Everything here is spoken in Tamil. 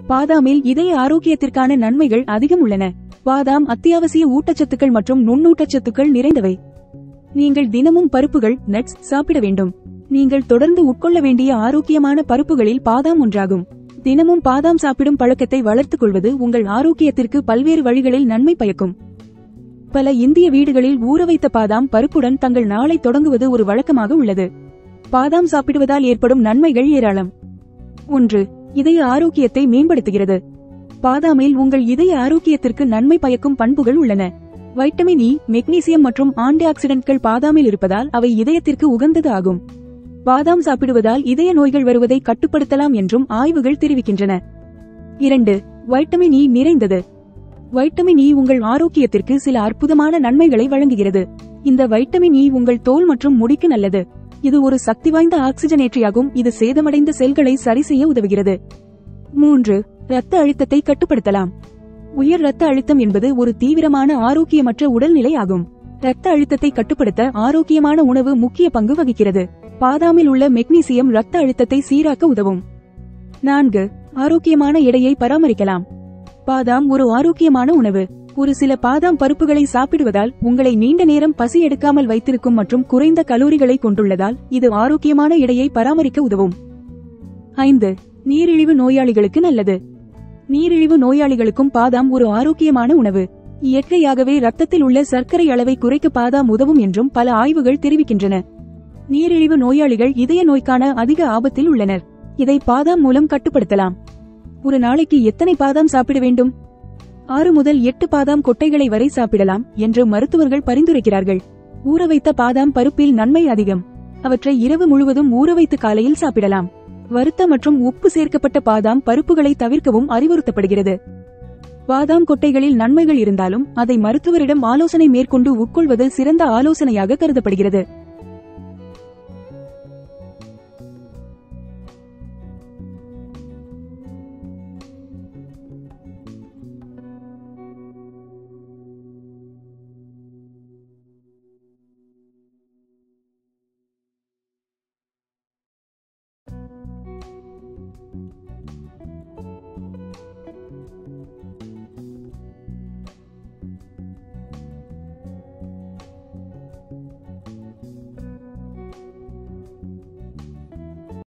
பாதாமில் இதய ஆரோக்கியத்திற்கான நன்மைகள் அதிகம் உள்ளன பாதாம் அத்தியாவசிய ஊட்டச்சத்துக்கள் மற்றும் நுண்ணூட்டச்சத்துக்கள் நிறைந்தவை நீங்கள் தினமும் பருப்புகள் நட்ஸ் சாப்பிட வேண்டும் நீங்கள் தொடர்ந்து உட்கொள்ள வேண்டிய ஆரோக்கியமான பருப்புகளில் பாதாம் ஒன்றாகும் தினமும் பாதாம் சாப்பிடும் பழக்கத்தை வளர்த்துக் கொள்வது உங்கள் ஆரோக்கியத்திற்கு பல்வேறு வழிகளில் நன்மை பயக்கும் பல இந்திய வீடுகளில் ஊற வைத்த பாதாம் பருப்புடன் தங்கள் நாளை தொடங்குவது ஒரு வழக்கமாக உள்ளது பாதாம் சாப்பிடுவதால் ஏற்படும் நன்மைகள் ஏராளம் ஒன்று இதய ஆரோக்கியத்தை மேம்படுத்துகிறது பாதாமில் உங்கள் இதய ஆரோக்கியத்திற்கு நன்மை பயக்கும் பண்புகள் உள்ளன வைட்டமின் இ மெக்னீசியம் மற்றும் ஆன்டி ஆக்சிடென்ட்கள் பாதாமில் இருப்பதால் அவை இதயத்திற்கு உகந்தது ஆகும் பாதாம் சாப்பிடுவதால் இதய நோய்கள் வருவதை கட்டுப்படுத்தலாம் என்றும் ஆய்வுகள் தெரிவிக்கின்றன இரண்டு வைட்டமின் இ நிறைந்தது வைட்டமின் இ உங்கள் ஆரோக்கியத்திற்கு சில அற்புதமான நன்மைகளை வழங்குகிறது இந்த வைட்டமின் இ உங்கள் தோல் மற்றும் முடிக்கு நல்லது இது ஒரு சக்தி வாய்ந்த ஆக்சிஜனேற்றியாகும் இது சேதமடைந்த செல்களை சரிசெய்ய உதவுகிறது மூன்று இரத்த அழுத்தத்தை கட்டுப்படுத்தலாம் உயர் இரத்த அழுத்தம் என்பது ஒரு தீவிரமான ஆரோக்கியமற்ற உடல்நிலை ஆகும் இரத்த அழுத்தத்தை கட்டுப்படுத்த ஆரோக்கியமான உணவு முக்கிய பங்கு வகிக்கிறது பாதாமில் உள்ள மெக்னீசியம் இரத்த அழுத்தத்தை சீராக்க உதவும் நான்கு ஆரோக்கியமான எடையை பராமரிக்கலாம் பாதாம் ஒரு ஆரோக்கியமான உணவு ஒரு சில பாதாம் பருப்புகளை சாப்பிடுவதால் உங்களை நீண்ட நேரம் பசி எடுக்காமல் வைத்திருக்கும் மற்றும் குறைந்த கலோரிகளை கொண்டுள்ளதால் இது ஆரோக்கியமான எடையை பராமரிக்க உதவும் ஐந்து நீரிழிவு நோயாளிகளுக்கு நல்லது நீரிழிவு நோயாளிகளுக்கும் பாதாம் ஒரு ஆரோக்கியமான உணவு இயற்கையாகவே ரத்தத்தில் உள்ள சர்க்கரை அளவை குறைக்க பாதாம் உதவும் என்றும் பல ஆய்வுகள் தெரிவிக்கின்றன நீரிழிவு நோயாளிகள் இதய நோய்க்கான அதிக ஆபத்தில் உள்ளனர் இதை பாதாம் மூலம் கட்டுப்படுத்தலாம் ஒரு நாளைக்கு எத்தனை பாதாம் சாப்பிட வேண்டும் ஆறு முதல் எட்டு பாதாம் கொட்டைகளை வரை சாப்பிடலாம் என்று மருத்துவர்கள் பரிந்துரைக்கிறார்கள் ஊற வைத்த பாதாம் பருப்பில் நன்மை அதிகம் அவற்றை இரவு முழுவதும் ஊற வைத்து காலையில் சாப்பிடலாம் வறுத்த மற்றும் உப்பு சேர்க்கப்பட்ட பாதாம் பருப்புகளை தவிர்க்கவும் அறிவுறுத்தப்படுகிறது பாதாம் கொட்டைகளில் நன்மைகள் இருந்தாலும் அதை மருத்துவரிடம் ஆலோசனை மேற்கொண்டு உட்கொள்வது சிறந்த ஆலோசனையாக கருதப்படுகிறது